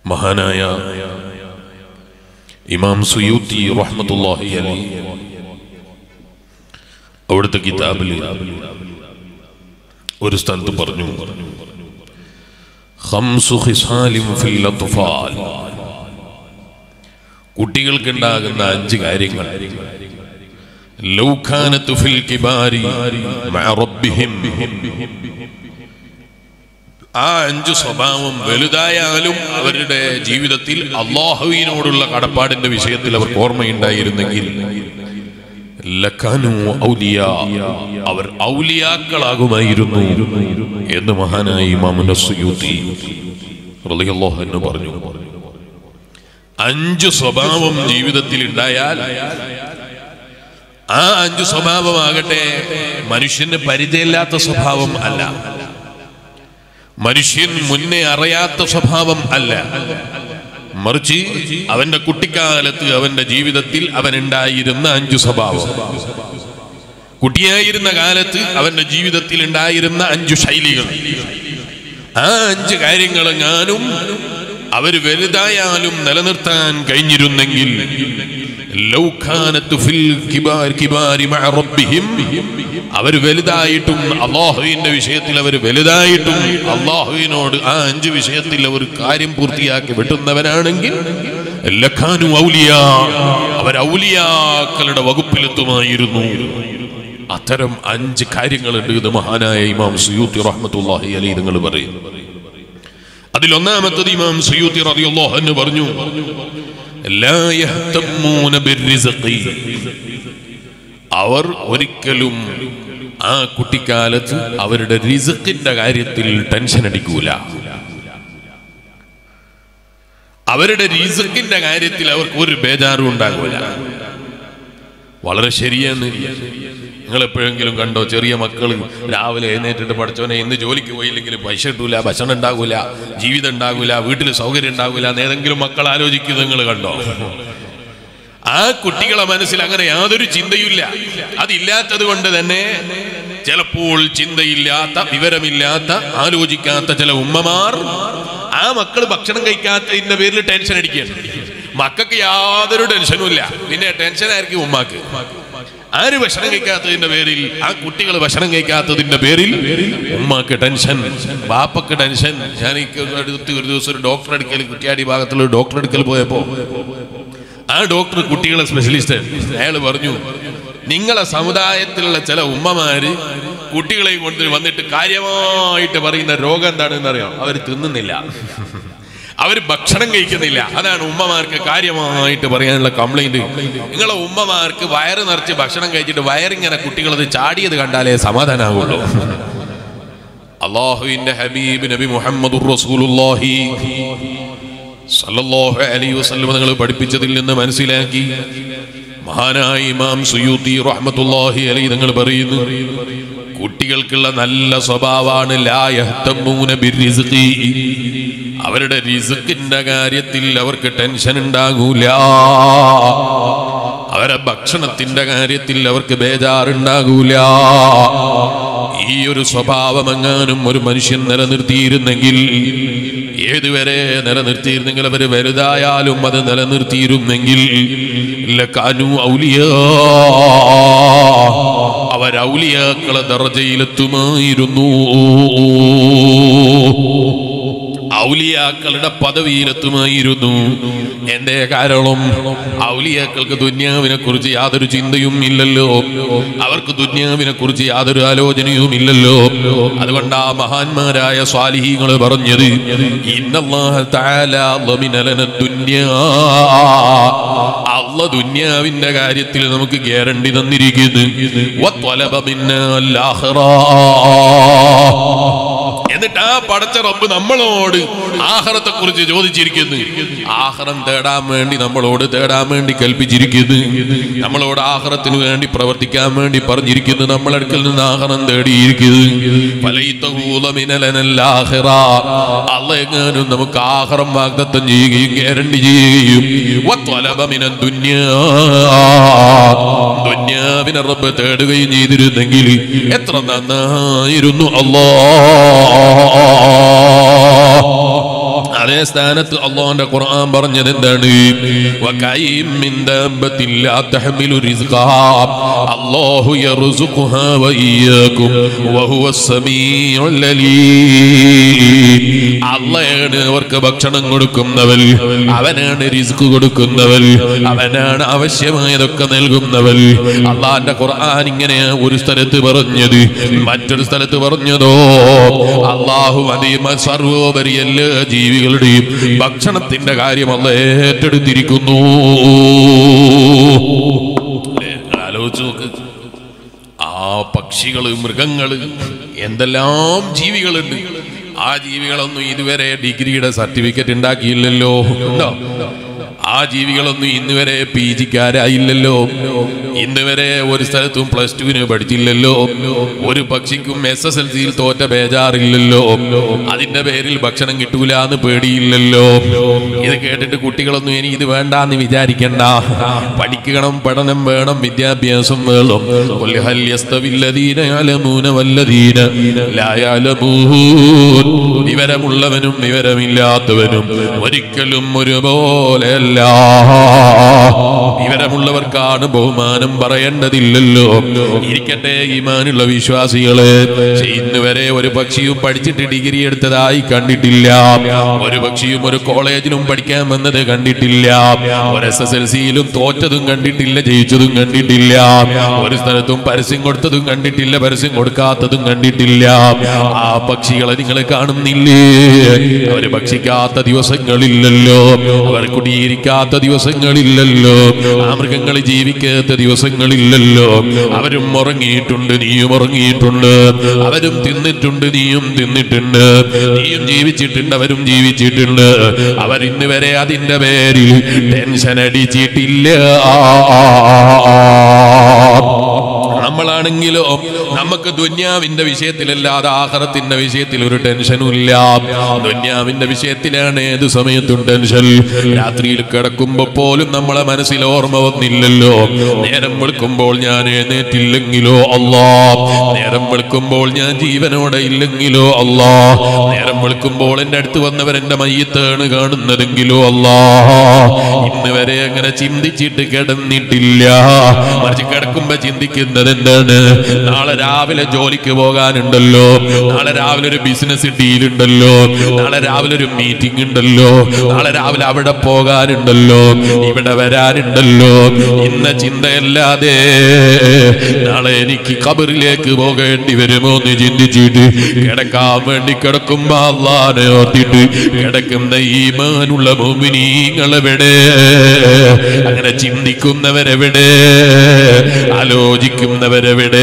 മഹാനായ ഇമാം സുയൂത്തി റഹ്മത്തുള്ളാഹി അലൈഹി അവിടുത്തെ കിതാബിൽ ഒരു സ്ഥലത്ത് പറഞ്ഞു ഖംസു ഖിസാലിൻ ഫിൽ അത്ഫാൽ കുട്ടികൾക്കുണ്ടാകുന്ന അഞ്ച് കാര്യങ്ങൾ ലൗഖാനത്തു ഫിൽ കിബാരി മഅ റബ്ബിഹിം ആ അഞ്ചു സ്വഭാവം വലുതായാലും അവരുടെ ജീവിതത്തിൽ അള്ളാഹുവിനോടുള്ള കടപ്പാടിന്റെ വിഷയത്തിൽ അവർക്ക് ഓർമ്മയുണ്ടായിരുന്നെങ്കിൽ ലക്കാനു ഔലിയ അവർ ഔലിയാക്കളാകുമായിരുന്നു എന്ന് മഹാനായ ഇമാമുന സുയൂത്തി റളിയല്ലാഹു അൻഹു പറഞ്ഞു അഞ്ചു സ്വഭാവം ജീവിതത്തിൽ ഉണ്ടായാൽ ആ അഞ്ചു സ്വഭാവമാകട്ടെ മനുഷ്യന് പരിചയമില്ലാത്ത സ്വഭാവം അല്ല മനുഷ്യൻ മുന്നേ അറിയാത്ത സ്വഭാവം അല്ല മറിച്ച് അവന്റെ കുട്ടിക്കാലത്ത് അവന്റെ ജീവിതത്തിൽ അവനുണ്ടായിരുന്ന അഞ്ചു സ്വഭാവം കുട്ടിയായിരുന്ന കാലത്ത് അവന്റെ ജീവിതത്തിൽ ഉണ്ടായിരുന്ന അഞ്ചു ശൈലികൾ ആ അഞ്ച് കാര്യങ്ങളെങ്ങാനും അവര് വലുതായാലും നിലനിർത്താൻ കഴിഞ്ഞിരുന്നെങ്കിൽ ലൗഖാനത്തു ഫിൽ കിബാർ കിബാരി മഅ റബ്ബിഹിം അവർ വലുതായിട്ടും അള്ളാഹുവിന്റെ വിഷയത്തിൽ അവർ വലുതായിട്ടും അള്ളാഹുവിനോട് ആ അഞ്ച് വിഷയത്തിൽ അവർ കാര്യം പൂർത്തിയാക്കി വെട്ടുന്നവരാണെങ്കിൽ ലഖാനു ഔലിയ അവർ ഔലിയാക്കളുടെ വകുപ്പിലെത്തുമായിരുന്നു അത്തരം അഞ്ച് കാര്യങ്ങളുണ്ട് ഇത് മഹാനായ ഇമാം സുയൂത്തി റഹ്മത്തുള്ളാഹി അലൈഹി നിങ്ങൾ പറയും അതിലൊന്നാമത്തത് ഇമാം സുയൂത്തി റളിയല്ലാഹു അൻഹു പറഞ്ഞു ലാ യഹ്തമ്മൂന ബിർരിസ്ഖി അവർ ഒരിക്കലും ആ കുട്ടിക്കാലത്ത് അവരുടെ റിസക്കിന്റെ കാര്യത്തിൽ ടെൻഷൻ അടിക്കൂല അവരുടെ റിസക്കിന്റെ കാര്യത്തിൽ അവർക്ക് ഒരു ബേജാറും ഉണ്ടാകൂല വളരെ ശരിയാണ് നിങ്ങൾ എപ്പോഴെങ്കിലും കണ്ടോ ചെറിയ മക്കൾ രാവിലെ എഴുന്നേറ്റിട്ട് പഠിച്ചവനെ ഇന്ന് ജോലിക്ക് പോയില്ലെങ്കിൽ പൈസ കിട്ടൂല ഭക്ഷണം ഉണ്ടാകൂല ജീവിതം ഉണ്ടാകൂല വീട്ടിൽ സൗകര്യം ഉണ്ടാകൂല എന്ന് ഏതെങ്കിലും മക്കൾ ആലോചിക്കുന്നത് നിങ്ങൾ കണ്ടോ ആ കുട്ടികളെ മനസ്സിൽ അങ്ങനെ യാതൊരു ചിന്തയില്ല അതില്ലാത്തത് കൊണ്ട് തന്നെ ചിലപ്പോൾ ചിന്തയില്ലാത്ത വിവരമില്ലാത്ത ആലോചിക്കാത്ത ചില ഉമ്മമാർ ആ മക്കൾ ഭക്ഷണം കഴിക്കാത്തതിന്റെ പേരിൽ ടെൻഷൻ അടിക്കുകയാണ് മക്കൾക്ക് യാതൊരു ടെൻഷനും ഇല്ല പിന്നെ ടെൻഷൻ ആയിരിക്കും ഉമ്മാക്ക് ആര് ഭക്ഷണം കഴിക്കാത്തതിന്റെ പേരിൽ ആ കുട്ടികൾ ഭക്ഷണം കഴിക്കാത്തതിന്റെ പേരിൽ ഉമ്മാക്ക് ടെൻഷൻ ബാപ്പക്ക് ടെൻഷൻ ഞാൻ ഈ അടുത്ത് ഒരു ദിവസം ഒരു ഡോക്ടർ അടുക്കൽ കുറ്റിയാടി ഭാഗത്തുള്ള ഒരു ഡോക്ടർ അടുക്കൽ പോയപ്പോ ആ ഡോക്ടർ കുട്ടികളെ സ്പെഷ്യലിസ്റ്റ് അയാൾ പറഞ്ഞു നിങ്ങളെ സമുദായത്തിലുള്ള ചില ഉമ്മമാര് കുട്ടികളെയും കൊണ്ട് വന്നിട്ട് കാര്യമായിട്ട് പറയുന്ന രോഗം എന്താണെന്ന് അറിയാം അവർ തിന്നുന്നില്ല അവർ ഭക്ഷണം കഴിക്കുന്നില്ല അതാണ് ഉമ്മമാർക്ക് കാര്യമായിട്ട് പറയാനുള്ള കംപ്ലൈന്റ് നിങ്ങളെ ഉമ്മമാർക്ക് വയറ് നിറച്ച് ഭക്ഷണം കഴിച്ചിട്ട് വയറിങ്ങനെ കുട്ടികളത് ചാടിയത് കണ്ടാലേ സമാധാനാവുള്ളൂ അള്ളാഹുവിന്റെ ഹബീബ് നബി മുഹമ്മദ് റസൂലുള്ളാഹി സല്ലല്ലാഹു അലൈഹി വസല്ലം നിങ്ങൾ പഠിപ്പിച്ചതിൽ നിന്ന് മനസ്സിലാക്കി മഹാനായ ഇമാം സുയൂത്തി റഹ്മത്തുള്ളാഹി അലൈഹി നിങ്ങൾ പറയുന്നു കുട്ടികൾക്കുള്ള നല്ല സ്വഭാവമാണ് ലാ യഹ്തമൂന ബിർരിസ്ഖി അവരുടെ റിസ്ക്കിന്റെ കാര്യത്തിൽ അവർക്ക് ടെൻഷൻ ഉണ്ടാകൂല അവരെ ഭക്ഷണത്തിന്റെ കാര്യത്തിൽ അവർക്ക് ബേജാറുണ്ടാകൂല ഈ ഒരു സ്വഭാവം എങ്ങാനും ഒരു മനുഷ്യൻ നിലനിർത്തിയിരുന്നെങ്കിൽ ഏതുവരെ നിലനിർത്തിയിരുന്നെങ്കിൽ അവർ വലുതായാലും അത് നിലനിർത്തിയിരുന്നെങ്കിൽ ലക്കാനു ഔലിയ അവർ ഔലിയാക്കളെ ദർജയിലെത്തുമായിരുന്നു ഔലിയാക്കളുടെ പദവിയിലെത്തുമായിരുന്നു എന്റെ കാരണം ഔലിയാക്കൾക്ക് ദുന്യാവിനെ കുറിച്ച് യാതൊരു ചിന്തയും ഇല്ലല്ലോ അവർക്ക് ദുന്യാവിനെ കുറിച്ച് യാതൊരു ആലോചനയും ഇല്ലല്ലോ അതുകൊണ്ട് ആ മഹാന്മാരായ സ്വാലിഹീങ്ങൾ പറഞ്ഞത് ഇന്നല്ലാഹ തആല ളമിന ലന ദുന്യാ അള്ള ദുന്യാവിന്റെ കാര്യത്തിൽ നമുക്ക് ഗ്യാരണ്ടി തന്നിരിക്കുന്നു വത്വലബ മിന്നൽ ആഖിറ എന്നിട്ട് ആ പടച്ച റബ്ബ് നമ്മളോട് ആഹാരത്തെ കുറിച്ച് ചോദിച്ചിരിക്കുന്നു ആഹാരം തേടാൻ വേണ്ടി നമ്മളോട് തേടാൻ വേണ്ടി കൽപ്പിച്ചിരിക്കുന്നു നമ്മളോട് ആഹാരത്തിന് വേണ്ടി പ്രവർത്തിക്കാൻ വേണ്ടി പറഞ്ഞിരിക്കുന്നു നമ്മളടുക്കൽ നിന്ന് ആഹാരം തേടിയിരിക്കുന്നു അല്ല എങ്ങാനും നമുക്ക് ആഹാരം വാഗ്ദത്തം ചെയ്യുകയും ഗ്യാരണ്ടി ചെയ്യുകയും വത്വലബ മിനൽ ദുന്യാ. ദുന്യാവിനെ റബ്ബ് തേടുകയും ചെയ്തിരുന്നെങ്കിൽ എത്ര നന്നായിരുന്നു അല്ലാ അതേ സ്ഥാനത്ത് അള്ളാഹുന്റെ ഖുർആൻ പറഞ്ഞത് എന്താണ് വകൈം മിൻ ദാബത്തിൻ ലാ തഹ്മിലു റിസ്ഖഹാ അല്ലാഹു യർസുഖുഹാ വഇയ്യാകും വഹുവസ് സമീഉൽ അലീം അള്ളയാണ് അവർക്ക് ഭക്ഷണം കൊടുക്കുന്നവൻ അവനാണ് റിസ്ക് കൊടുക്കുന്നവൻ അവനാണ് ആവശ്യമായതൊക്കെ നൽകുന്നവൻ അള്ളാന്റെ ഖുർആൻ ഇങ്ങനെ ഒരു സ്ഥലത്ത് പറഞ്ഞത് മറ്റൊരു സ്ഥലത്ത് പറഞ്ഞതോ അള്ളാഹു അതേ സർവോപരി എല്ലാ ജീവികളുടെയും ഭക്ഷണത്തിന്റെ കാര്യം അല്ല ഏറ്റെടുത്തിരിക്കുന്നു അല്ലേ? നിങ്ങൾ ആലോചിച്ച് നോക്ക് ആ പക്ഷികള് മൃഗങ്ങള് എന്തെല്ലാം ജീവികളുണ്ട് ആ ജീവികളൊന്നും ഇതുവരെ ഡിഗ്രിയുടെ സർട്ടിഫിക്കറ്റ് ഉണ്ടാക്കിയില്ലല്ലോ ഉണ്ടോ ആ ജീവികളൊന്നും ഇന്ന് വരെ പി ജിക്കാരായില്ലല്ലോ ഇന്ന് വരെ ഒരു സ്ഥലത്തും പ്ലസ് ടുവിന് പഠിച്ചില്ലല്ലോ ഒരു പക്ഷിക്കും എസ് എസ് എൽ സിയിൽ തോറ്റ ബേജാറില്ലല്ലോ അതിന്റെ പേരിൽ ഭക്ഷണം കിട്ടൂല എന്ന് പേടിയില്ലല്ലോ ഇത് കേട്ടിട്ട് കുട്ടികളൊന്നും ഇനി ഇത് വേണ്ടാന്ന് വിചാരിക്കണ്ട പഠിക്കണം പഠനം വേണം വിദ്യാഭ്യാസം വേണം ഖുൽ ഹൽ യസ്തവില്ലദീന യഅലമൂന വല്ലദീന ലാ യഅലമൂൻ വിവരമുള്ളവനും വിവരമില്ലാത്തവനും ഒരിക്കലും ഒരുപോലെയല്ല വിവരമുള്ളവർക്കാണ് ബഹുമാനം പറയേണ്ടതില്ലല്ലോ ഇരിക്കട്ടെ ഈമാനുള്ള വിശ്വാസികള് പക്ഷേ ഇന്ന് വരെ ഒരു പക്ഷിയും പഠിച്ചിട്ട് ഡിഗ്രി എടുത്തതായി കണ്ടിട്ടില്ല ഒരു പക്ഷിയും ഒരു കോളേജിലും പഠിക്കാൻ വന്നത് കണ്ടിട്ടില്ല ഒരു എസ് എസ് എൽ സിയിലും തോറ്റതും കണ്ടിട്ടില്ല ജയിച്ചതും കണ്ടിട്ടില്ല ഒരു സ്ഥലത്തും പരസ്യം കൊടുത്തതും കണ്ടിട്ടില്ല പരസ്യം കൊടുക്കാത്തതും കണ്ടിട്ടില്ല ആ പക്ഷികളെ നിങ്ങൾ കാണുന്നില്ലേ അവര് ഭക്ഷിക്കാത്ത ദിവസങ്ങളില്ലല്ലോ അവർ കുടിയിരിക്കാത്ത ദിവസങ്ങളില്ലല്ലോ ആ മൃഗങ്ങൾ ജീവിക്കാത്ത ദിവസങ്ങളില്ലല്ലോ അവരും ഉറങ്ങിയിട്ടുണ്ട് നീയും ഉറങ്ങിയിട്ടുണ്ട് അവരും തിന്നിട്ടുണ്ട് നീയും തിന്നിട്ടുണ്ട് നീയും ജീവിച്ചിട്ടുണ്ട് അവരും ജീവിച്ചിട്ടുണ്ട് അവർ ഇന്ന് വരെ അതിന്റെ പേരിൽ ടെൻഷൻ അടിച്ചിട്ടില്ല നമ്മളാണെങ്കിലോ നമുക്ക് ദുന്യാവിന്റെ വിഷയത്തിലല്ലാതെ ആഹാരത്തിന്റെ വിഷയത്തിൽ ഒരു ടെൻഷനും ഇല്ല ദുന്യാവിന്റെ വിഷയത്തിലാണ് ഏത് സമയത്തും ടെൻഷൻ രാത്രിയിൽ കിടക്കുമ്പോ പോലും നമ്മളെ മനസ്സിൽ ഓർമ്മ വന്നില്ലല്ലോ നേരം വെളുക്കുമ്പോൾ ഞാൻ എഴുന്നേറ്റില്ലെങ്കിലോ അല്ലാ നേരം വെളുക്കുമ്പോൾ ഞാൻ ജീവനോടെ ഇല്ലെങ്കിലോ അല്ലാ നേരം വെളുക്കുമ്പോൾ എന്റെ അടുത്ത് വന്നവർ എന്റെ മയ്യത്താണ് കാണുന്നതെങ്കിലോ അല്ലാ ഇന്ന് വരെ അങ്ങനെ ചിന്തിച്ചിട്ട് കിടന്നിട്ടില്ല മറിച്ച് കിടക്കുമ്പോ ചിന്തിക്കുന്നത് എന്താണ് നാളെ രാവിലെ ജോലിക്ക് പോകാനുണ്ടല്ലോ നാളെ രാവിലെ ഒരു ബിസിനസ് ഡീൽ ഉണ്ടല്ലോ നാളെ രാവിലെ ഒരു മീറ്റിംഗ് ഉണ്ടല്ലോ നാളെ രാവിലെ അവിടെ പോകാനുണ്ടല്ലോ ഇവിടെ വരാനുണ്ടല്ലോ ഇന്ന ചിന്തയല്ലാതെ നാളെ എനിക്ക് കബറിലേക്ക് പോകേണ്ടി വരുമോ എന്ന് ചിന്തിച്ചിട്ട് കിടക്കാൻ വേണ്ടി കിടക്കുമ്പോ അള്ളാനെ ഓർത്തിട്ട് കിടക്കുന്ന ഈമാനുള്ള മോമിനീങ്ങളെവിടെ അങ്ങനെ ചിന്തിക്കുന്നവരെവിടെ ആലോചിക്കുന്നവരെവിടെ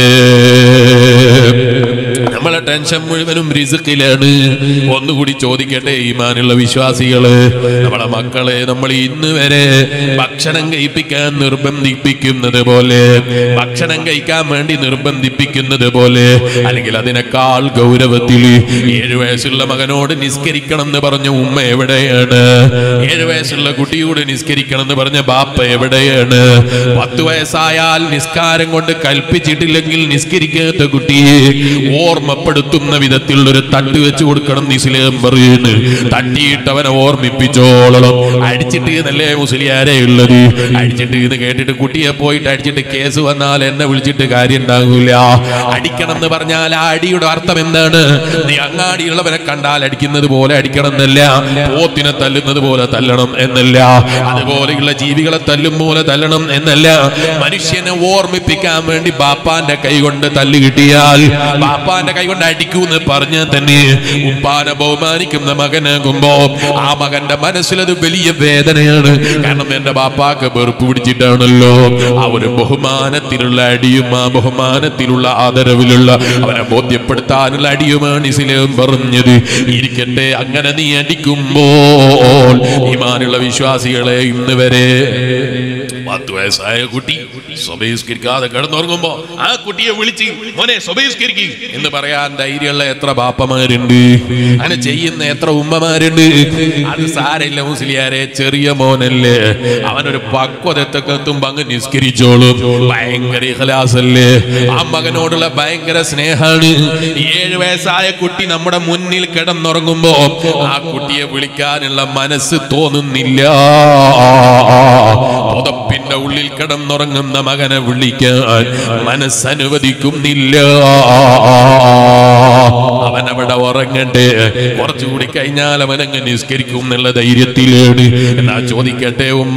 നമ്മളെ ടെൻഷൻ മുഴുവനും റിസുക്കിലാണ് ഒന്നുകൂടി ചോദിക്കട്ടെ ഈമാനുള്ള വിശ്വാസികള് നമ്മളെ മക്കളെ നമ്മൾ ഇന്ന് വരെ ഭക്ഷണം കഴിപ്പിക്കാൻ നിർബന്ധിപ്പിക്കുന്നത് പോലെ ഭക്ഷണം കഴിക്കാൻ വേണ്ടി നിർബന്ധിപ്പിക്കുന്നത് പോലെ അല്ലെങ്കിൽ അതിനേക്കാൾ ഗൗരവത്തിൽ ഏഴു വയസ്സുള്ള മകനോട് നിസ്കരിക്കണം എന്ന് പറഞ്ഞ ഉമ്മ എവിടെയാണ് ഏഴു വയസ്സുള്ള കുട്ടിയോട് നിസ്കരിക്കണം എന്ന് പറഞ്ഞ ബാപ്പ എവിടെയാണ് പത്ത് വയസ്സായാൽ നിസ്കാരം കൊണ്ട് കൽപ്പിച്ചിട്ടില്ലെങ്കിൽ നിസ്കരിക്കാത്ത കുട്ടിയെ ഓർമ്മപ്പെടുത്തുന്ന വിധത്തിൽ ഒരു തട്ട് വെച്ച് കൊടുക്കണം എന്ന് ഇസ്ലാം പറയുന്നു തട്ടിയിട്ട് അവനെ ഓർമ്മിപ്പിച്ചോളണം അടിച്ചിട്ട് എന്നല്ലേ മുസ്ലിയാരെ ഉള്ളത് അടിച്ചിട്ട് ഇത് കേട്ടിട്ട് കുട്ടിയെ പോയിട്ട് അടിച്ചിട്ട് കേസ് വന്നാൽ എന്നെ വിളിച്ചിട്ട് കാര്യം ഉണ്ടാകൂല അടിക്കണം എന്ന് പറഞ്ഞാൽ ആ അടിയുടെ അർത്ഥം എന്താണ് നീ അങ്ങാടിയുള്ളവരെ കണ്ടാൽ അടിക്കുന്നത് പോലെ അടിക്കണം എന്നല്ല പോത്തിനെ തല്ലുന്നത് പോലെ തല്ലണം എന്നല്ല അതുപോലെയുള്ള ജീവികളെ തല്ലും പോലെ തല്ലണം എന്നല്ല മനുഷ്യനെ ഓർമ്മിപ്പിക്കാൻ വേണ്ടി ബാപ്പാന്റെ കൈ കൊണ്ട് തല്ല് കിട്ടിയാൽ ബാപ്പാന്റെ കൈ കൊണ്ട് അടിക്കൂന്ന് പറഞ്ഞാൽ തന്നെ ഉപ്പാനെ ബഹുമാനിക്കുന്ന മകനാകുമ്പോ ആ മകന്റെ മനസ്സിലത് വലിയ വേദനയാണ് കാരണം എന്റെ ബാപ്പാക്ക് വെറുപ്പ് പിടിച്ചിട്ടാണല്ലോ ആ ഒരു ബഹുമാനത്തിലുള്ള അടിയും ആ ബഹുമാനത്തിലുള്ള ആദരവിലുള്ള അവനെ ബോധ്യപ്പെടുത്താനുള്ള അടിയുമാണ് ഇസ്ലാം പറഞ്ഞത് ഇരിക്കട്ടെ അങ്ങനെ നീ അടിക്കുമ്പോൾ ഈമാനുള്ള വിശ്വാസികളെ ഇന്ന് വരെ പത്ത് വയസ്സായ കുട്ടി സ്വബഹിസ്കരിക്കാതെ കിടന്നുറങ്ങുമ്പോ ആ കുട്ടിയെ വിളിച്ച് മോനെ സ്വബഹിസ്കരിക്ക് എന്ന് പറയാൻ ധൈര്യമുള്ള എത്ര ബാപ്പമാരുണ്ട് അങ്ങനെ ചെയ്യുന്ന എത്ര ഉമ്മമാരുണ്ട് അത് സാരമില്ല മുസ്ലിയാരെ ചെറിയ മോനല്ലേ അവനൊരു പക്വതത്തൊക്കെ എത്തുമ്പോ അങ്ങ് നിസ്കരിച്ചോളും ഭയങ്കര ഇഖലാസല്ലേ ആ മകനോടുള്ള ഭയങ്കര സ്നേഹാണ് ഏഴു വയസ്സായ കുട്ടി നമ്മുടെ മുന്നിൽ കിടന്നുറങ്ങുമ്പോ ആ കുട്ടിയെ വിളിക്കാനുള്ള മനസ്സ് തോന്നുന്നില്ല പുതപ്പിന്റെ ഉള്ളിൽ കിടന്നുറങ്ങുന്ന മകനെ വിളിക്കാൻ മനസ്സനുവദിക്കുന്നില്ല അവൻ അവിടെ ഉറങ്ങട്ടെ കുറച്ചുകൂടി കഴിഞ്ഞാൽ അവനങ്ങ് നിസ്കരിക്കും എന്നുള്ള ധൈര്യത്തിലാണ് എന്നാ ചോദിക്കട്ടെ ഉമ്മ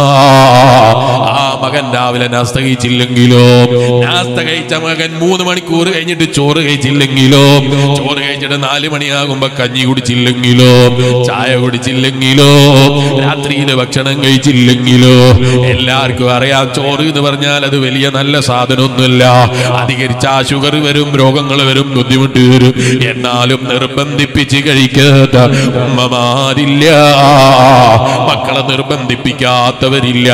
ആ മകൻ രാവിലെ നാസ്ത കഴിച്ചില്ലെങ്കിലോ നാസ്ത കഴിച്ച മകൻ മൂന്ന് മണിക്കൂർ കഴിഞ്ഞിട്ട് ചോറ് കഴിച്ചില്ലെങ്കിലോ ചോറ് കഴിച്ചിട്ട് നാല് മണിയാകുമ്പോ കഞ്ഞി കുടിച്ചില്ലെങ്കിലോ ചായ കുടിച്ചില്ലെങ്കിലോ രാത്രിയില് ഭക്ഷണം കഴിച്ചില്ലെങ്കിലോ എല്ലാവർക്കും അറിയാം ചോറ് എന്ന് പറഞ്ഞാൽ അത് വലിയ നല്ല സാധനമൊന്നുമില്ല അധികരിച്ചാ ഷുഗർ വരും രോഗങ്ങൾ വരും ബുദ്ധിമുട്ട് വരും എന്നാലും നിർബന്ധിപ്പിച്ച് കഴിക്കാത്ത ഉമ്മമാരില്ല മക്കളെ നിർബന്ധിപ്പിക്കാത്തവരില്ല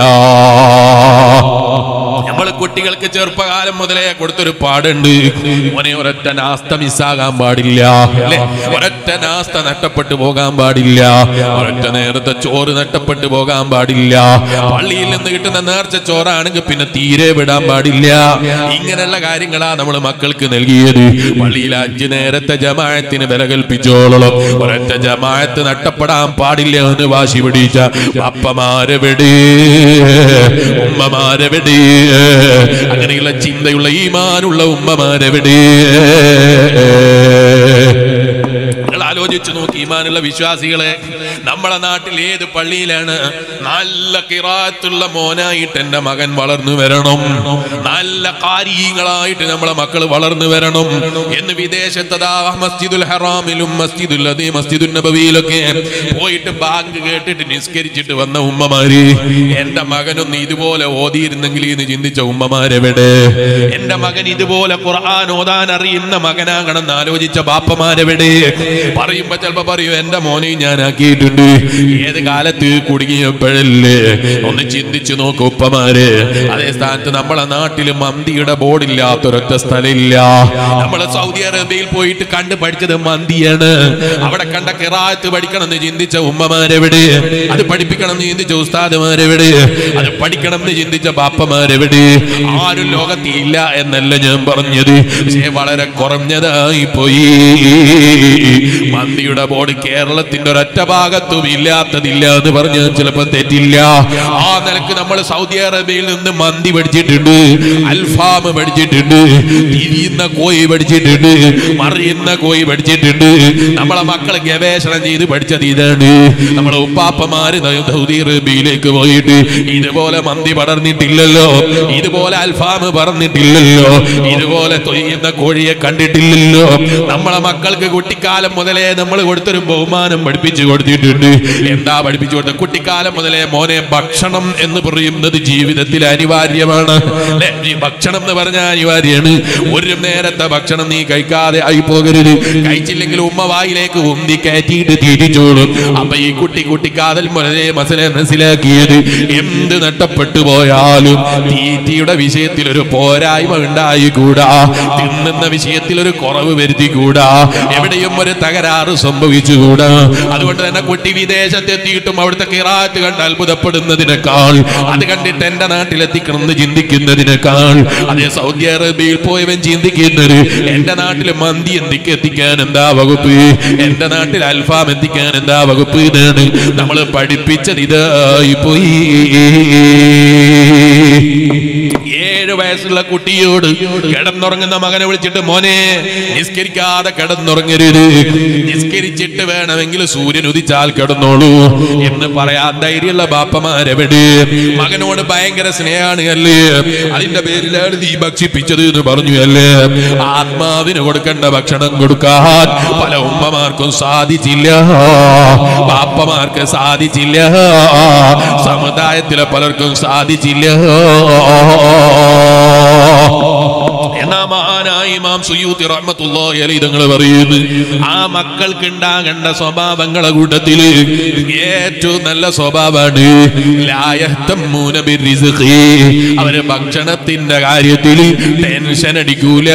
നമ്മൾ കുട്ടികൾക്ക് ചെറുപ്പകാലം മുതലേ കൊടുത്തൊരു പാടുണ്ട് മോനെ ഒരൊറ്റ നാസ്ത മിസ്സാകാൻ പാടില്ല അല്ലേ ഒരൊറ്റ നാസ്ത നഷ്ടപ്പെട്ടു പോകാൻ പാടില്ല ഒരൊറ്റ നേരത്തെ ചോറ് നഷ്ടപ്പെട്ടു പോകാൻ പാടില്ല പള്ളിയിൽ നിന്ന് കിട്ടുന്ന നേർച്ച ചോറാണെങ്കിൽ പിന്നെ തീരെ വിടാൻ പാടില്ല ഇങ്ങനെയുള്ള കാര്യങ്ങളാ നമ്മൾ മക്കൾക്ക് നൽകിയത് പള്ളിയിൽ അഞ്ചു നേരത്തെ ജമായത്തിന് വില കൽപ്പിച്ചോളണം ഒരൊറ്റ ജമായത്ത് നഷ്ടപ്പെടാൻ പാടില്ല എന്ന് വാശി പിടിച്ച അപ്പമാരെവിടെ ഉമ്മമാരെവിടെ അങ്ങനെയുള്ള ചിന്തയുള്ള ഈമാനുള്ള ഉമ്മമാരെവിടെ നിങ്ങൾ ആലോചിച്ചു നോക്കി ഈമാനുള്ള വിശ്വാസികളെ നമ്മളെ നാട്ടിൽ ഏത് പള്ളിയിലാണ് നല്ല കിറാത്തുള്ള മോനായിട്ട് എന്റെ മകൻ വളർന്നു വരണം നല്ല കാരീങ്ങളായിട്ട് നമ്മളെ മക്കൾ വളർന്നു വരണം എന്ന് വിദേശത്തതാ മസ്ജിദുൽ ഹറാമിലും മസ്ജിദുൽ അതേ മസ്ജിദുൽ നബവിയിലൊക്കെ പോയിട്ട് ബാങ്ക് കേട്ടിട്ട് നിസ്കരിച്ചിട്ട് വന്ന ഉമ്മമാര് എന്റെ മകനൊന്ന് ഇതുപോലെ ഓതിയിരുന്നെങ്കിൽ എന്ന് ചിന്തിച്ച ഉമ്മമാരെവിടെ എന്റെ മകൻ ഇതുപോലെ ഖുർആൻ ഓതാൻ അറിയുന്ന മകനാകണമെന്ന് ആലോചിച്ച ബാപ്പമാരെവിടെ പറയുമ്പോ ചിലപ്പോ പറയൂ എന്റെ മോനെ ഞാൻ ആക്കിയിട്ടുണ്ട് ഏത് കാലത്ത് കുടുങ്ങിയപ്പോഴല്ലേ ഒന്ന് ചിന്തിച്ചു നോക്കൂ ഉപ്പമാര് അതേ സ്ഥാനത്ത് നമ്മളെ നാട്ടില് മന്തിയുടെ ബോർഡില്ലാത്തൊരൊറ്റ സ്ഥലമില്ല നമ്മള് സൗദി അറേബ്യയിൽ പോയിട്ട് കണ്ട് പഠിച്ചത് മന്തിയാണ് അവിടെ കണ്ട കിറാത്ത് പഠിക്കണം എന്ന് ചിന്തിച്ച ഉമ്മമാരെവിടെ അത് പഠിപ്പിക്കണം എന്ന് ചിന്തിച്ച ഉസ്താദുമാരെവിടെ അത് പഠിക്കണം എന്ന് ചിന്തിച്ച ബാപ്പമാരെവിടെ ആരും ലോകത്തിൽ ഇല്ല എന്നല്ല ഞാൻ പറഞ്ഞത് പക്ഷേ വളരെ കുറഞ്ഞതായി പോയി മന്തിയുടെ ബോർഡ് കേരളത്തിന്റെ ഒരൊറ്റ ഭാഗത്തും ഇല്ലാത്തതില്ല എന്ന് പറഞ്ഞാൽ ചിലപ്പോൾ തെറ്റില്ല ആ നിലക്ക് നമ്മൾ സൗദി അറേബ്യയിൽ നിന്ന് മന്തി പഠിച്ചിട്ടുണ്ട് അൽഫാം പഠിച്ചിട്ടുണ്ട് തിരിയുന്ന കോഴി പഠിച്ചിട്ടുണ്ട് മറിയുന്ന കോഴി പഠിച്ചിട്ടുണ്ട് നമ്മളെ മക്കള് ഗവേഷണം ചെയ്ത് പഠിച്ചത് ഇതാണ് നമ്മളെ ഉപ്പാപ്പമാര് സൗദി അറേബ്യയിലേക്ക് പോയിട്ട് ഇതുപോലെ മന്തി പടർന്നിട്ടില്ലല്ലോ ഇതുപോലെ അൽഫാം പറന്നിട്ടില്ലല്ലോ ഇതുപോലെ തൊയ്യുന്ന കോഴിയെ കണ്ടിട്ടില്ലല്ലോ നമ്മളെ മക്കൾക്ക് കുട്ടിക്കാലം മുതലേ നമ്മൾ കൊടുത്തൊരു ബഹുമാനം പഠിപ്പിച്ചു കൊടുത്തിട്ടുണ്ട് എന്താ പഠിപ്പിച്ചു കൊടുത്തത് കുട്ടിക്കാലം മുതലേ മോനെ ഭക്ഷണം എന്ന് പറയുന്നത് ജീവിതത്തിൽ അനിവാര്യമാണ് അല്ലേ? ഈ ഭക്ഷണം എന്ന് പറഞ്ഞാൽ അനിവാര്യമാണ് ഒരു നേരത്തെ ഭക്ഷണം നീ കഴിക്കാതെ ആയി പോകരുത് കഴിച്ചില്ലെങ്കിൽ ഉമ്മ വായിലേക്ക് ഉന്തി കയറ്റിയിട്ട് തിരിച്ചോളും അപ്പൊ ഈ കുട്ടി കുട്ടിക്കാതൽ മുതലേ മസലെ മനസ്സിലാക്കിയത് എന്ത് നഷ്ടപ്പെട്ടു പോയാലും തീറ്റിയുടെ വിഷയത്തിൽ ഒരു പോരായ്മ ഉണ്ടായിക്കൂടാ തിന്നുന്ന വിഷയത്തിൽ ഒരു കുറവ് വരുത്തിക്കൂടാ എവിടെയും ഒരു തകരാറ് സംഭവിച്ചുകൂടാ അതുകൊണ്ട് തന്നെ കുട്ടി വിദേശത്തെത്തിയിട്ടും അവിടുത്തെ കിറാത്ത് കണ്ട് അത്ഭുതപ്പെടുന്നതിനേക്കാൾ അത് കണ്ടിട്ട് എന്റെ നാട്ടിലെത്തിക്കണം എന്ന് ചിന്തിക്കുന്നതിനേക്കാൾ അതേ സൗദി അറേബ്യയിൽ പോയവൻ ചിന്തിക്കുന്നത് എന്റെ നാട്ടിൽ മന്തി എന്തിക്ക് എത്തിക്കാൻ എന്താ വകുപ്പ് എന്റെ നാട്ടിൽ അൽഫാം എത്തിക്കാൻ എന്താ വകുപ്പ് ഇതാണ് നമ്മൾ പഠിപ്പിച്ചത് ഇതായി പോയി ഏഴ് വയസ്സുള്ള കുട്ടിയോട് കിടന്നുറങ്ങുന്ന മകനെ വിളിച്ചിട്ട് മോനെ നിസ്കരിക്കാതെ കിടന്നുറങ്ങരുത് നിസ്കരിച്ചിട്ട് വേണമെങ്കിൽ സൂര്യൻ ഉദിച്ചാൽ കിടന്നോളൂ എന്ന് പറയാൻ ധൈര്യമുള്ള ബാപ്പമാരെവിടെ മകനോട് ഭയങ്കര സ്നേഹാണ് അല്ലേ അതിന്റെ പേരിലാണ് നീ ഭക്ഷിപ്പിച്ചത് എന്ന് പറഞ്ഞു അല്ലേ ആത്മാവിന് കൊടുക്കേണ്ട ഭക്ഷണം കൊടുക്കാൻ പല ഉമ്മമാർക്കും സാധിച്ചില്ല ബാപ്പമാർക്ക് സാധിച്ചില്ല സമുദായത്തിലെ പലർക്കും സാധിച്ചില്ല എന്നാ മഹാനായ ഇമാം സുയൂത്തി റഹ്മത്തുള്ളാഹി അലൈഹി തങ്ങൾ പറയുന്നു ആ മക്കൾക്ക് ഉണ്ടാകേണ്ട സ്വഭാവങ്ങളെ കൂട്ടത്തിൽ ഏറ്റവും നല്ല സ്വഭാവമാണ് ലായഹ്തമ്മൂന ബിർരിസ്ഖി. അവര് ഭക്ഷണത്തിന്റെ കാര്യത്തിൽ ടെൻഷൻ അടിക്കൂല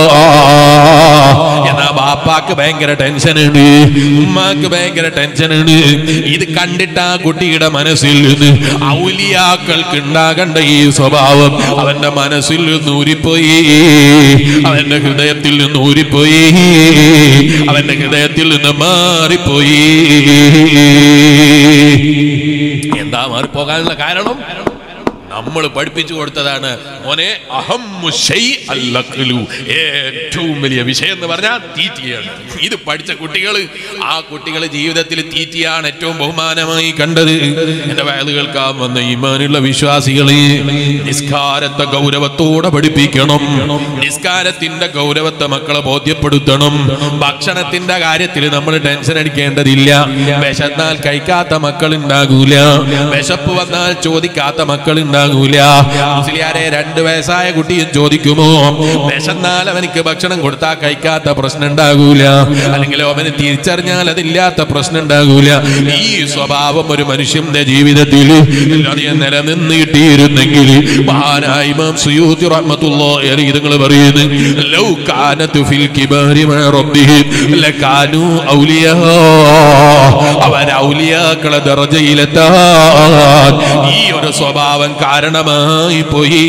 എന്നാ ബാപ്പാക്ക് ഭയങ്കര ടെൻഷനാണ് ഉമ്മാക്ക് ഭയങ്കര ടെൻഷനാണ് ഇത് കണ്ടിട്ട് ആ കുട്ടിയുടെ മനസ്സിൽ നിന്ന് ഔലിയാക്കൾക്ക് ഉണ്ടാകേണ്ട ഈ സ്വഭാവം അവന്റെ മനസ്സിൽ നിന്ന് ഊരിപ്പോയി അവന്റെ ഹൃദയത്തിൽ നിന്ന് ഊരിപ്പോയി അവന്റെ ഹൃദയത്തിൽ നിന്ന് മാറിപ്പോയി എന്താ മാറിപ്പോകാനുള്ള കാരണം നമ്മൾ പഠിപ്പിച്ചു കൊടുത്തതാണ് മോനെ അഹമ്മു ശൈ അല്ലഖ്ലു. ഏറ്റവും വലിയ വിഷയം എന്ന് പറഞ്ഞാൽ തീറ്റിയാണ് ഇത് പഠിച്ച കുട്ടികൾ ആ കുട്ടികൾ ജീവിതത്തിൽ തീറ്റിയാണ് ഏറ്റവും ബഹുമാനമായി കണ്ടത് എന്റെ വയല് കേൾക്കാൻ വന്ന ഈമാനുള്ള വിശ്വാസികളെ നിസ്കാരത്തെ ഗൗരവത്തോടെ പഠിപ്പിക്കണം നിസ്കാരത്തിന്റെ ഗൗരവത്തെ മക്കളെ ബോധ്യപ്പെടുത്തണം ഭക്ഷണത്തിന്റെ കാര്യത്തിൽ നമ്മൾ ടെൻഷൻ അടിക്കേണ്ടതില്ല വിശന്നാൽ കഴിക്കാത്ത മക്കൾ ഉണ്ടാകൂല വിശപ്പ് വന്നാൽ ചോദിക്കാത്ത മക്കൾ ഉണ്ടാകൂല മുസ്ലിയാരെ രണ്ട് വയസ്സായ കുട്ടിയും ചോദിക്കുമോ വിശന്നാൽ അവനിക്ക് ഭക്ഷണം കൊടുത്താൽ കഴിക്കാത്ത പ്രശ്നം ഉണ്ടാകൂല അല്ലെങ്കിൽ അവന് തിരിച്ചറിഞ്ഞാൽ അതില്ലാത്ത പ്രശ്നം ഉണ്ടാകൂല ഈ സ്വഭാവം ഒരു മനുഷ്യന്റെ ജീവിതത്തിൽ അധികം നിലനിന്ന് കിട്ടിയിരുന്നെങ്കിൽ മഹാനായ ഇമാം സുയൂത്തി റഹ്മത്തുള്ളാഹി അലൈഹി തങ്ങൾ പറയുന്നു ലൗ കാനതു ഫിൽ കിബാരി മഅ റബ്ബിഹിം ലകാനു ഔലിയാ അവർ ഔലിയാക്കളെ ദർജയിലെത്താൻ ഈ ഒരു സ്വഭാവം കാരണമായി പോയി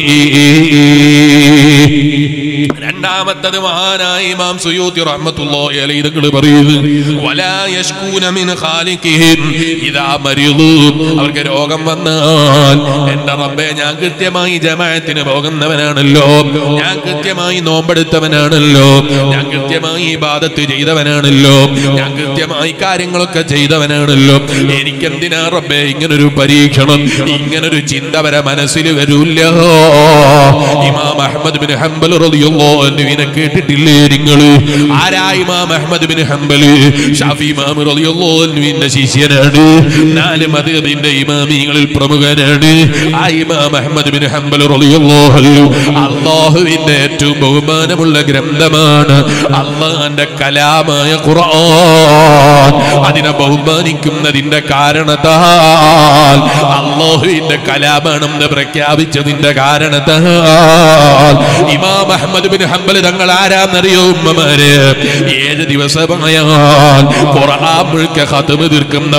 രണ്ടാമത്തത് മഹാനായ ഇമാം സുയൂത്തി റഹ്മത്തുള്ളാഹി അലൈഹി തങ്ങൾ പറയുന്നു വലാ യഷ്കൂന മിൻ ഖാലിഖിഹിം ഇദാ മരിളു അവർക്ക് രോഗം വന്നാൽ എന്റെ റബ്ബേ ഞാൻ കൃത്യമായി ജമാഅത്തിന് പോകുന്നവനാണല്ലോ ഞാൻ കൃത്യമായി നോമ്പെടുത്തവനാണല്ലോ ഞാൻ കൃത്യമായി ഇബാദത്ത് ചെയ്തവനാണല്ലോ ഞാൻ കൃത്യമായി കാര്യങ്ങളൊക്കെ ചെയ്തവനാണല്ലോ എനിക്കെന്തിനാ റബ്ബേ ഇങ്ങനൊരു പരീക്ഷണം ഇങ്ങനൊരു ചിന്ത വരെ മനസ്സിൽ വരൂല്ല ഇമാം അഹമ്മദ് ബിൻ ഹംബൽ റളിയല്ലാഹു അൻഹുവിനെ കേട്ടിട്ടില്ലേ നിങ്ങൾ ആരാ ഇമാം അഹമ്മദ് ബിൻ ഹംബൽ ഷാഫി ഇമാം റളിയല്ലാഹു അൻഹുവിന്റെ ശിഷ്യനാണ് നാല് മദ്ഹബിന്റെ ഇമാമിങ്ങളിൽ പ്രമുഖനാണ് ആ ഇമാം അഹമ്മദ് ബിൻ ഹംബൽ റളിയല്ലാഹു അൻഹു അല്ലാഹുവിന്റെ ഏറ്റവും ബഹുമാനമുള്ള ഗ്രന്ഥമാണ് അള്ളാന്റെ കലാമായ ഖുർആൻ അതിനെ ബഹുമാനിക്കുന്നതിന്റെ കാരണത്താൽ അള്ളാഹുവിന്റെ കലാമാണെന്ന് പ്രഖ്യാപിച്ചതിന്റെ കാരണത്താൽ ഇമാം അഹമ്മദ് ബിൻ ഹംബൽ തങ്ങൾ ആരാന്നറിയോ ഉമ്മമാര് ഏഴ് ദിവസമായാൽ ഖുർആൻ മുഴുക്ക ഖത്മ് തീർക്കുന്ന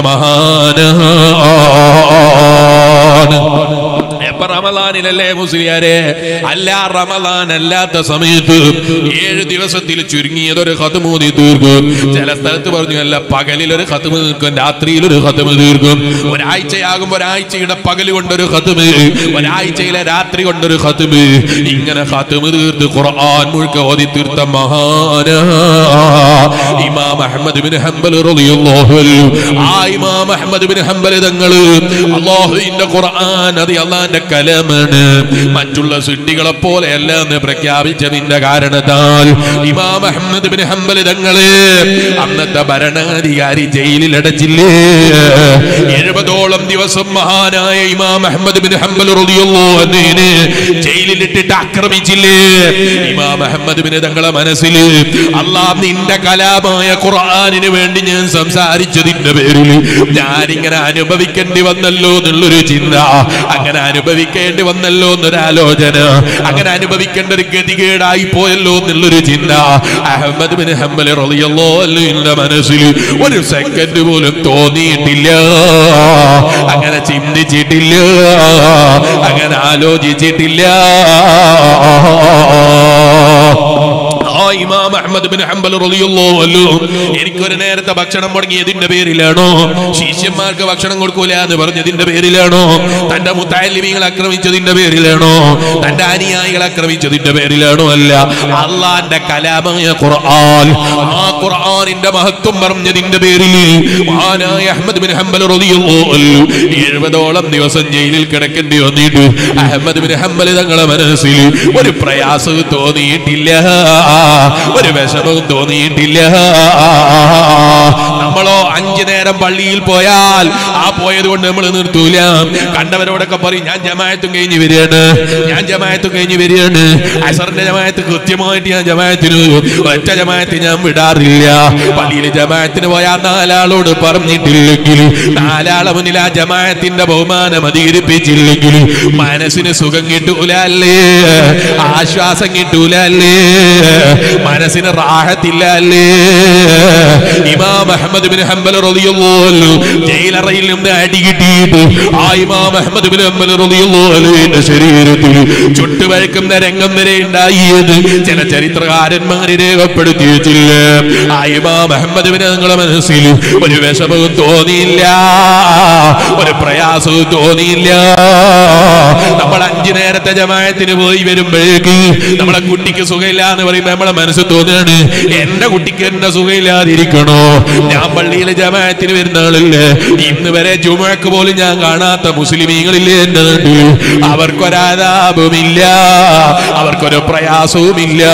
മഹാനാണ് എപ്പ റമലാനിലല്ലേ മുസ്ലിയാരെ അല്ല റമലാൻ അല്ലാത്ത സമയത്ത് ഏഴ് ദിവസത്തിൽ ചുരുങ്ങിയത് ഒരു ഹത്തുമൂതി തീർക്കും ചില സ്ഥലത്ത് പറഞ്ഞു അല്ല പകലിൽ ഒരു ഹത്തുമ തീർക്കും രാത്രിയിൽ ഒരു ഹത്തുമ തീർക്കും ഒരാഴ്ചയാകുമ്പോ ഒരാഴ്ചയുടെ പകൽ കൊണ്ടൊരു ഹത്തുമ് ഒരാഴ്ചയിലെ രാത്രി കൊണ്ടൊരു ഹത്തുമ് ഇങ്ങനെ ഹത്തുമ് തീർത്ത് ഖുർആൻ മുഴുക്ക ഓതി തീർത്ത മഹാന ഇമാം അഹമ്മദ് ബിൻ ഹംബൽ റളിയല്ലാഹു അൻഹു ആ ഇമാം അഹമ്മദ് ബിൻ ഹംബൽ തങ്ങള് അല്ലാഹുവിന്റെ ഖുർആൻ അത് അള്ളാന്റെ കലമാണ് മറ്റുള്ള സൃഷ്ടികളെ പോലെ അല്ല എന്ന് പ്രഖ്യാപിച്ചതിന്റെ കാരണത്താൽ ഇമാം അഹമ്മദ് ബിൻ ഹംബൽ തങ്ങള് അന്നത്തെ ഭരണാധികാരി ജയിലിൽ അടച്ചില്ലേ എഴുപതോളം ദിവസം മഹാനായ ഇമാം അഹമ്മദ് ബിൻ ഹംബൽ റളിയല്ലാഹു അൻഹുവിനെ ജയിലിലിട്ടിട്ട് ആക്രമിച്ചില്ലേ ഇമാം അഹമ്മദ് ബിൻ തങ്ങളെ മനസ്സിൽ അള്ളാഹ് നിന്റെ കലാമായ ഖുർആനിന് വേണ്ടി ഞാൻ സംസാരിച്ചതിന്റെ പേരിൽ ഞാനിങ്ങനെ അനുഭവിക്കേണ്ടി വന്നല്ലോ എന്നുള്ളൊരു ചിന്ത അങ്ങനെ അനുഭവിക്കേണ്ടി വന്നല്ലോ എന്നൊരാലോചന അങ്ങനെ അനുഭവിക്കേണ്ട ഒരു ഗതികേടായി പോയല്ലോ എന്നുള്ളൊരു ചിന്ത അഹമ്മദ് ബിൻ ഹംബൽ റളിയല്ലാഹു അൻഹുവിന്റെ മനസ്സിൽ ഒരു സെക്കൻഡ് പോലും തോന്നിയിട്ടില്ല അങ്ങനെ ചിന്തിച്ചിട്ടില്ല അങ്ങനെ ആലോചിച്ചിട്ടില്ല ആ ഇമാം അഹമ്മദ് ബിൻ ഹംബൽ റളിയല്ലാഹു അൻഹു എനിക്കൊരു നേരത്തെ ഭക്ഷണം മുടങ്ങിയതിന്റെ പേരിലാണോ ശിഷ്യന്മാർക്ക് ഭക്ഷണം കൊടുക്കൂല എന്ന് പറഞ്ഞതിന്റെ പേരിലാണോ തന്റെ മുത്താലിമീങ്ങൾ ആക്രമിച്ചതിന്റെ പേരിലാണോ തന്റെ അനുയായികൾ ആക്രമിച്ചതിന്റെ പേരിലാണോ അല്ല അള്ളാന്റെ കലാമായ ഖുർആൻ ആ ഖുർആനിന്റെ മഹത്വം പറഞ്ഞതിന്റെ പേരിൽ മഹാനായ അഹമ്മദ് ബിൻ ഹംബൽ റളിയല്ലാഹു അൻഹു എഴുപതോളം ദിവസം ജയിലിൽ കിടക്കേണ്ടി വന്നിട്ട് അഹമ്മദ് ബിൻ ഹംബൽ തങ്ങളെ മനസ്സിൽ ഒരു പ്രയാസം തോന്നിയിട്ടില്ല ഒരു വിഷമവും തോന്നിയിട്ടില്ല നമ്മളോ അഞ്ചു നേരം പള്ളിയിൽ പോയാൽ ആ പോയത് കൊണ്ട് നമ്മൾ നിർത്തൂല കണ്ടവരോടൊക്കെ പറയും ഞാൻ ജമായത്തും കഴിഞ്ഞ് വരികയാണ് ഞാൻ ജമായത്തും കഴിഞ്ഞ് വരികയാണ് അസറിന്റെ ജമായത്ത് കൃത്യമായിട്ട് ഞാൻ ജമായത്തിന് ഒറ്റ ജമായത്ത് ഞാൻ വിടാറില്ല പള്ളിയിൽ ജമായത്തിന് പോയാൽ നാലാളോട് പറഞ്ഞിട്ടില്ലെങ്കിൽ നാലാളെ മുന്നിൽ ആ ജമായത്തിന്റെ ബഹുമാനം അധികരിപ്പിച്ചില്ലെങ്കിൽ മനസ്സിന് സുഖം കിട്ടൂല അല്ലേ ആശ്വാസം കിട്ടൂല അല്ലേ മനസ്സിന് റാഹത്തില്ല അല്ലേ ഇമാം അഹമ്മദ് ബിൻ ഹംബൽ റളിയല്ലാഹു അൻഹു ജയിലറയിൽ നിന്ന് അടി കിട്ടിയിട്ട് ആ ഇമാം അഹമ്മദ് ബിൻ ഹംബൽ റളിയല്ലാഹു അൻഹുവിന്റെ ശരീരത്തിൽ ചുട്ടുവഴക്കുന്ന രംഗം വരെ ഉണ്ടായത് ചില ചരിത്രകാരന്മാര് രേഖപ്പെടുത്തി വെച്ചില്ല ആ ഇമാം അഹമ്മദ് ബിൻ നിങ്ങളുടെ മനസ്സിൽ ഒരു വിഷമവും തോന്നിയില്ല ഒരു പ്രയാസവും തോന്നിയില്ല നമ്മൾ അഞ്ചു നേരത്തെ ജമായത്തിന് പോയി വരുമ്പോഴേക്ക് നമ്മളെ കുട്ടിക്ക് സുഖമില്ല എന്ന് പറയുമ്പോ നമ്മളെ മനസ്സ് തോന്നുകയാണ് എന്റെ കുട്ടിക്ക് എന്നെ സുഖമില്ലാതിരിക്കണോ ഞാൻ പള്ളിയിലെ ജമായത്തിന് വരുന്ന ആളല്ലേ ഇന്ന് വരെ ജുമക്ക് പോലും ഞാൻ കാണാത്ത മുസ്ലിമീങ്ങളില്ലേ എന്റെ നാട്ടിൽ അവർക്കൊരാതാപമില്ല അവർക്കൊരു പ്രയാസവുമില്ല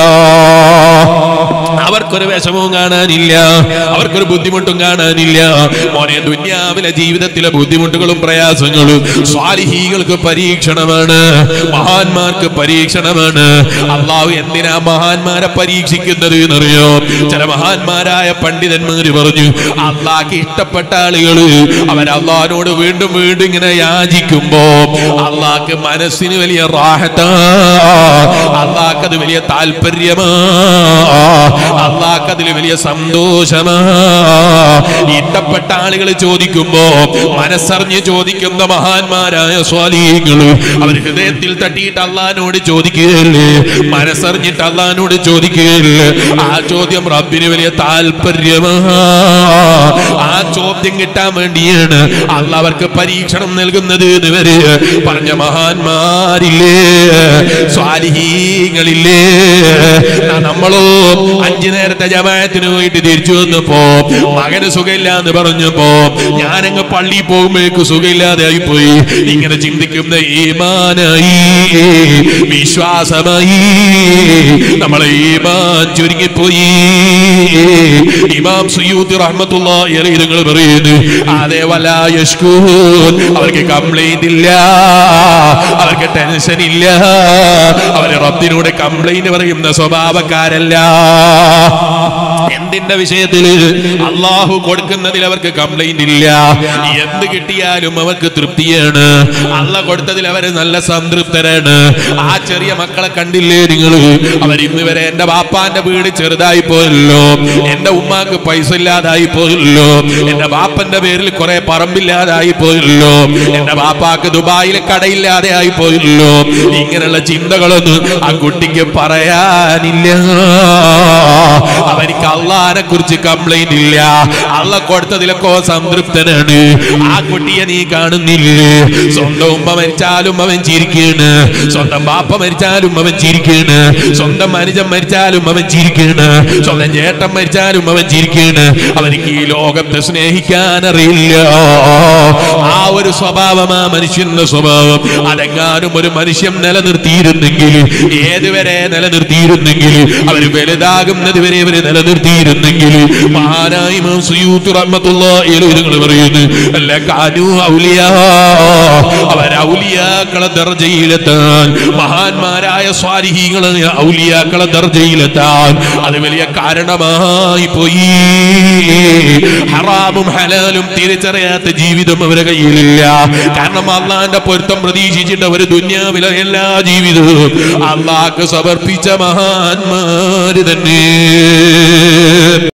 അവർക്കൊരു വിഷമവും കാണാനില്ല അവർക്കൊരു ബുദ്ധിമുട്ടും കാണാനില്ല മോനെ ദുന്യാവിലെ ജീവിതത്തിലെ ബുദ്ധിമുട്ടുകളും പ്രയാസങ്ങളും സ്വാലിഹീകൾക്ക് പരീക്ഷണമാണ് മഹാന്മാർക്ക് പരീക്ഷണമാണ് അള്ളാഹു എന്തിനാ മഹാന്മാരെ പരീക്ഷിക്കുന്നത് എന്നറിയോ ചില മഹാന്മാരായ പണ്ഡിതന്മാര് പറഞ്ഞു അള്ളാഹ്ക്ക് ഇഷ്ടപ്പെട്ട ആളുകൾ അവർ അള്ളാഹിനോട് വീണ്ടും വീണ്ടും ഇങ്ങനെ യാചിക്കുമ്പോ അള്ളാഹ്ക്ക് മനസ്സിന് വലിയ റാഹത്താ അള്ളാഹ്ക്ക് അത് വലിയ താല്പര്യമാ അള്ളാഹ്ക്ക് അതിൽ വലിയ സന്തോഷമാ ഇഷ്ടപ്പെട്ട ആളുകൾ ചോദിക്കുമ്പോ മനസ്സറിഞ്ഞ് ചോദിക്കുന്ന മഹാന്മാരായ സ്വാധീനങ്ങൾ അവർ ഹൃദയത്തിൽ തട്ടിയിട്ട് അള്ളഹാനോട് ചോദിക്കുകയല്ലേ മനസ്സറിഞ്ഞിട്ട് അള്ളഹാനോട് ചോദിക്കുകയല്ലേ ആ ചോദ്യം റബ്ബിന് വലിയ താല്പര്യമാ ആ ചോദ്യം കിട്ടാൻ വേണ്ടിയാണ് അള്ള അവർക്ക് പരീക്ഷണം നൽകുന്നത് എന്ന് വരെ പറഞ്ഞ മഹാന്മാരില്ലേ സ്വാലിഹീങ്ങളില്ലേ നമ്മളോ അഞ്ചു നേരത്തെ ജമായത്തിന് പോയിട്ട് തിരിച്ചു വന്നപ്പോ മകന് സുഖമില്ല എന്ന് പറഞ്ഞപ്പോ ഞാനങ്ങ് പള്ളിയിൽ പോകുമ്പോഴേക്ക് സുഖമില്ലാതെ ആയിപ്പോയി ഇങ്ങനെ ചിന്തിക്കുന്ന ഈമാനായി വിശ്വാസമായി നമ്മളെ ഈമാൻ ചുരുങ്ങിപ്പോയി ഇമാം സുയൂത്തി റഹ്മത്തുള്ള നിങ്ങൾ പറയുന്നു അതേ വല യഷ്കൂൻ അവർക്ക് കംപ്ലൈന്റ് ഇല്ല അവർക്ക് ടെൻഷൻ ഇല്ല അവര് റബ്ബിനോട് കംപ്ലൈന്റ് പറയുന്ന സ്വഭാവക്കാരല്ല എന്തിന്റെ വിഷയത്തില് അള്ളാഹു കൊടുക്കുന്നതിൽ അവർക്ക് കംപ്ലൈന്റ് ഇല്ല എന്ത് കിട്ടിയാലും അവർക്ക് തൃപ്തിയാണ് അള്ള കൊടുത്തതിൽ അവര് നല്ല സംതൃപ്തരാണ് ആ ചെറിയ മക്കളെ കണ്ടില്ലേ നിങ്ങൾ അവർ ഇന്ന് വരെ എന്റെ ബാപ്പാന്റെ വീട് ചെറുതായി പോയല്ലോ എന്റെ ഉമ്മാക്ക് പൈസ ഇല്ലാതായി പോയല്ലോ എന്റെ ബാപ്പന്റെ പേരിൽ കുറെ പറമ്പില്ലാതായി പോയല്ലോ എന്റെ ബാപ്പാക്ക് ദുബായിൽ കടയില്ലാതെ ആയി പോയല്ലോ ഇങ്ങനെയുള്ള ചിന്തകളൊന്നും ആ കുട്ടിക്ക് പറയാനില്ല അവർക്ക് അള്ളഹാനെ കുറിച്ച് കംപ്ലൈന്റ് ഇല്ല അള്ള കൊടുത്തതിലൊക്കെ സംതൃപ്തനാണ് ആ കുട്ടിയെ നീ കാണുന്നില്ലേ സ്വന്തം ഉമ്മ മരിച്ചാലും അവൻ ചിരിക്കാണ് സ്വന്തം ബാപ്പ മരിച്ചാലും അവൻ ചിരിക്കാണ് സ്വന്തം അനുജൻ മരിച്ചാലും അവൻ ചിരിക്കാണ് സ്വന്തം ചേട്ടൻ മരിച്ചാലും അവൻ ചിരിക്കാണ് അവനിക്ക് ഈ ലോകത്തെ സ്നേഹിക്കാൻ അറിയില്ല ആ ഒരു സ്വഭാവം ആ മനുഷ്യന്റെ സ്വഭാവം അതെങ്ങാനും ഒരു മനുഷ്യൻ നിലനിർത്തിയിരുന്നെങ്കിൽ ഏതുവരെ നിലനിർത്തിയിരുന്നെങ്കിൽ അവർ വലുതാകുന്നത് വരെ അവര് നിലനിർത്തിയിരുന്നെങ്കിൽ മഹാനായി ഇമാം സുയൂത്ത് റഹ്മത്തുള്ളാഹി അലൈഹി നിങ്ങൾ പറയുന്നു അല്ല കാനു ഔലിയാ അവർ ഔലിയാക്കളെ ദർജയിലെത്താൻ മഹാന്മാരായ സ്വാരിഹീകളെ ഔലിയാക്കളെ ദർജയിലെത്താൻ അത് വലിയ കാരണമായി പോയി ഹറാമും ഹലാലും തിരിച്ചറിയാത്ത ജീവിതം അവരുടെ കയ്യിലില്ല കാരണം അള്ളാന്റെ പൊരുത്തം പ്രതീക്ഷിച്ചിട്ട് അവർ ദുന്യാവിലെ എല്ലാ ജീവിതവും അള്ളാഹ്ക്ക് സമർപ്പിച്ച മഹാന്മാര് തന്നെ